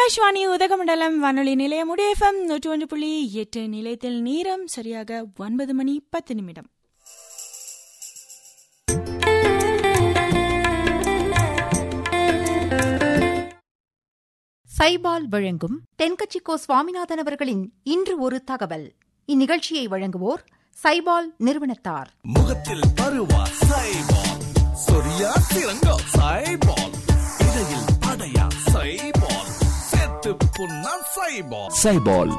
ஆகாஷ்வாணி உதகமண்டலம் வானொலி நிலையம் உடையஃபம் நூற்றி ஒன்று புள்ளி எட்டு நிலையத்தில் நேரம் சரியாக ஒன்பது மணி பத்து நிமிடம் சைபால் வழங்கும் தென்கட்சிக்கோ சுவாமிநாதன் அவர்களின் இன்று ஒரு தகவல் இந்நிகழ்ச்சியை வழங்குவோர் சைபால் நிறுவனத்தார் முகத்தில் பருவா சைபால் சொரியா சிறங்கோ சைபால் இடையில் படையா சைபால் செத்து புண்ணா சைபால் சைபால்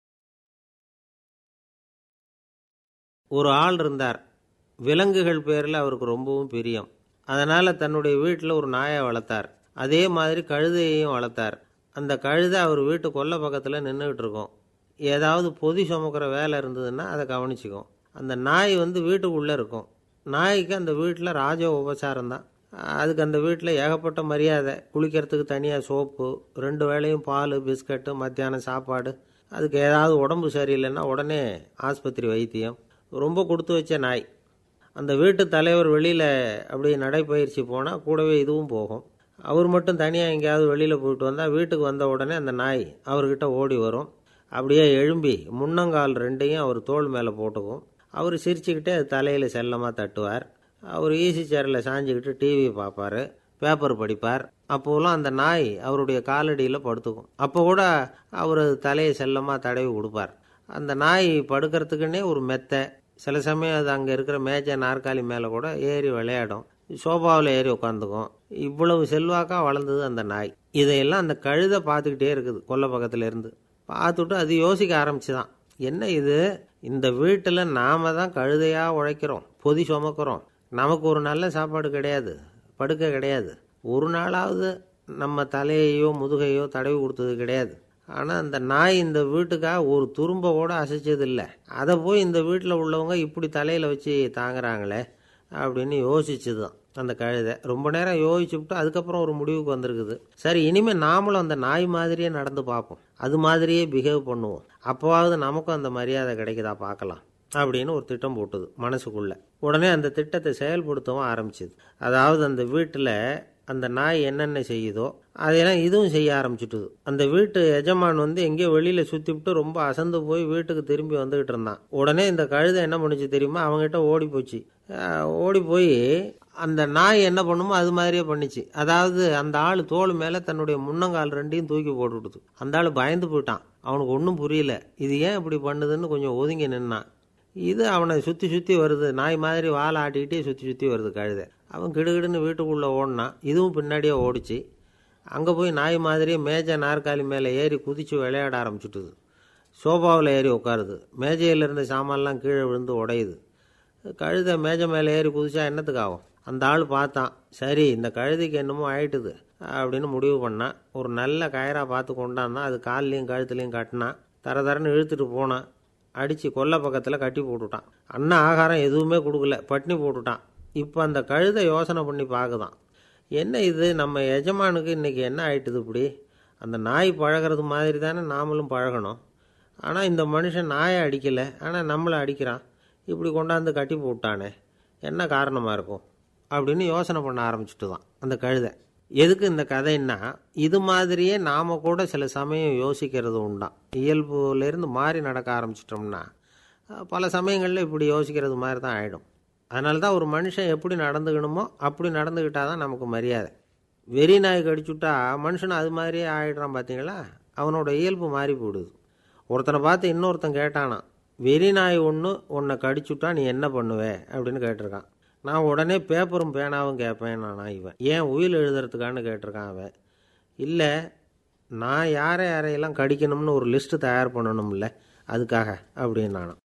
ஒரு ஆள் இருந்தார் விலங்குகள் பேரில் அவருக்கு ரொம்பவும் பிரியம் அதனால் தன்னுடைய வீட்டில் ஒரு நாயை வளர்த்தார் அதே மாதிரி கழுதையையும் வளர்த்தார் அந்த கழுதை அவர் வீட்டு கொல்லை பக்கத்தில் நின்றுக்கிட்டு இருக்கும் ஏதாவது பொதி சுமக்கிற வேலை இருந்ததுன்னா அதை கவனிச்சுக்கும் அந்த நாய் வந்து வீட்டுக்குள்ளே இருக்கும் நாய்க்கு அந்த வீட்டில் ராஜ உபசாரம் தான் அதுக்கு அந்த வீட்டில் ஏகப்பட்ட மரியாதை குளிக்கிறதுக்கு தனியாக சோப்பு ரெண்டு வேளையும் பால் பிஸ்கட்டு மத்தியானம் சாப்பாடு அதுக்கு ஏதாவது உடம்பு சரியில்லைன்னா உடனே ஆஸ்பத்திரி வைத்தியம் ரொம்ப கொடுத்து வச்ச நாய் அந்த வீட்டு தலைவர் வெளியில் அப்படியே நடைப்பயிற்சி போனால் கூடவே இதுவும் போகும் அவர் மட்டும் தனியாக எங்கேயாவது வெளியில் போயிட்டு வந்தால் வீட்டுக்கு வந்த உடனே அந்த நாய் அவர்கிட்ட ஓடி வரும் அப்படியே எழும்பி முன்னங்கால் ரெண்டையும் அவர் தோள் மேலே போட்டுக்கும் அவர் சிரிச்சுக்கிட்டே அது தலையில் செல்லமாக தட்டுவார் அவர் ஈசி சேரில் சாஞ்சிக்கிட்டு டிவி பார்ப்பார் பேப்பர் படிப்பார் அப்போலாம் அந்த நாய் அவருடைய காலடியில் படுத்துக்கும் அப்போ கூட அவர் அது தலையை செல்லமாக தடவி கொடுப்பார் அந்த நாய் படுக்கிறதுக்குன்னே ஒரு மெத்தை சில சமயம் அது அங்கே இருக்கிற மேஜை நாற்காலி மேலே கூட ஏறி விளையாடும் சோபாவில் ஏறி உட்காந்துக்கும் இவ்வளவு செல்வாக்காக வளர்ந்தது அந்த நாய் இதையெல்லாம் அந்த கழுதை பார்த்துக்கிட்டே இருக்குது கொல்லை பக்கத்துல இருந்து பார்த்துட்டு அது யோசிக்க ஆரம்பிச்சுதான் என்ன இது இந்த வீட்டில் நாம தான் கழுதையாக உழைக்கிறோம் பொதி சுமக்கிறோம் நமக்கு ஒரு நல்ல சாப்பாடு கிடையாது படுக்க கிடையாது ஒரு நாளாவது நம்ம தலையையோ முதுகையோ தடவி கொடுத்தது கிடையாது ஆனால் அந்த நாய் இந்த வீட்டுக்காக ஒரு துரும்ப கூட அசைச்சது இல்லை அதை போய் இந்த வீட்டில் உள்ளவங்க இப்படி தலையில் வச்சு தாங்குறாங்களே அப்படின்னு யோசிச்சுது தான் அந்த கழுதை ரொம்ப நேரம் யோசிச்சுவிட்டு அதுக்கப்புறம் ஒரு முடிவுக்கு வந்திருக்குது சரி இனிமேல் நாமளும் அந்த நாய் மாதிரியே நடந்து பார்ப்போம் அது மாதிரியே பிஹேவ் பண்ணுவோம் அப்போவாவது நமக்கும் அந்த மரியாதை கிடைக்குதா பார்க்கலாம் அப்படின்னு ஒரு திட்டம் போட்டுது மனசுக்குள்ள உடனே அந்த திட்டத்தை செயல்படுத்தவும் ஆரம்பிச்சுது அதாவது அந்த வீட்டில் அந்த நாய் என்னென்ன செய்யுதோ அதையெல்லாம் இதுவும் செய்ய ஆரம்பிச்சுட்டுது அந்த வீட்டு எஜமான் வந்து எங்கேயோ வெளியில் சுற்றிவிட்டு ரொம்ப அசந்து போய் வீட்டுக்கு திரும்பி வந்துகிட்டு இருந்தான் உடனே இந்த கழுதை என்ன பண்ணுச்சு தெரியுமா அவங்ககிட்ட ஓடி போச்சு அஹ் ஓடி போய் அந்த நாய் என்ன பண்ணுமோ அது மாதிரியே பண்ணிச்சு அதாவது அந்த ஆள் தோல் மேலே தன்னுடைய முன்னங்கால் ரெண்டையும் தூக்கி போட்டு விட்டுது அந்த ஆள் பயந்து போயிட்டான் அவனுக்கு ஒன்றும் புரியல இது ஏன் இப்படி பண்ணுதுன்னு கொஞ்சம் ஒதுங்கி நின்னான் இது அவனை சுற்றி சுற்றி வருது நாய் மாதிரி வாழை ஆட்டிக்கிட்டே சுற்றி சுற்றி வருது கழுதை அவன் கிடுகிடுன்னு வீட்டுக்குள்ளே ஓடினான் இதுவும் பின்னாடியே ஓடிச்சு அங்கே போய் நாய் மாதிரியே மேஜை நாற்காலி மேலே ஏறி குதித்து விளையாட ஆரம்பிச்சுட்டுது சோபாவில் ஏறி உட்காருது மேஜையில் இருந்த சாமான்லாம் கீழே விழுந்து உடையுது கழுதை மேஜை மேலே ஏறி குதிச்சா என்னத்துக்கு ஆகும் அந்த ஆள் பார்த்தான் சரி இந்த கழுதைக்கு என்னமோ ஆயிட்டுது அப்படின்னு முடிவு பண்ணான் ஒரு நல்ல கயரா பார்த்து கொண்டாந்தான் அது கால்லையும் கழுத்துலையும் கட்டினான் தர தரன்னு இழுத்துட்டு போனான் அடித்து கொல்லை பக்கத்தில் கட்டி போட்டுட்டான் அண்ணன் ஆகாரம் எதுவுமே கொடுக்கல பட்னி போட்டுட்டான் இப்போ அந்த கழுதை யோசனை பண்ணி பார்க்குதான் என்ன இது நம்ம எஜமானுக்கு இன்றைக்கி என்ன ஆயிட்டுது இப்படி அந்த நாய் பழகிறது மாதிரி தானே நாமளும் பழகணும் ஆனால் இந்த மனுஷன் நாயை அடிக்கலை ஆனால் நம்மளை அடிக்கிறான் இப்படி கொண்டாந்து கட்டி போட்டானே என்ன காரணமாக இருக்கும் அப்படின்னு யோசனை பண்ண ஆரம்பிச்சுட்டு தான் அந்த கழுதை எதுக்கு இந்த கதைன்னா இது மாதிரியே நாம் கூட சில சமயம் யோசிக்கிறது உண்டாம் இயல்புலேருந்து மாறி நடக்க ஆரம்பிச்சிட்டோம்னா அஹ், பல சமயங்களில் இப்படி யோசிக்கிறது மாதிரி தான் ஆகிடும் அதனால தான் ஒரு மனுஷன் எப்படி நடந்துக்கணுமோ அப்படி நடந்துக்கிட்டால் தான் நமக்கு மரியாதை வெறி நாய் கடிச்சுட்டா மனுஷன் அது மாதிரியே ஆகிடுறான் பார்த்தீங்களா அவனோட இயல்பு மாறி போயிடுது ஒருத்தனை பார்த்து இன்னொருத்தன் கேட்டானான் வெறி நாய் ஒன்று உன்னை கடிச்சுட்டா நீ என்ன பண்ணுவே அப்படின்னு கேட்டிருக்கான் நான் உடனே பேப்பரும் பேனாவும் கேட்பேன் நானா இவன் ஏன் உயில் எழுதுறதுக்கான்னு கேட்டிருக்கான் அவன் இல்லை நான் யாரை யாரையெல்லாம் கடிக்கணும்னு ஒரு லிஸ்ட்டு தயார் பண்ணணும்ல அதுக்காக அப்படின்னு நானும்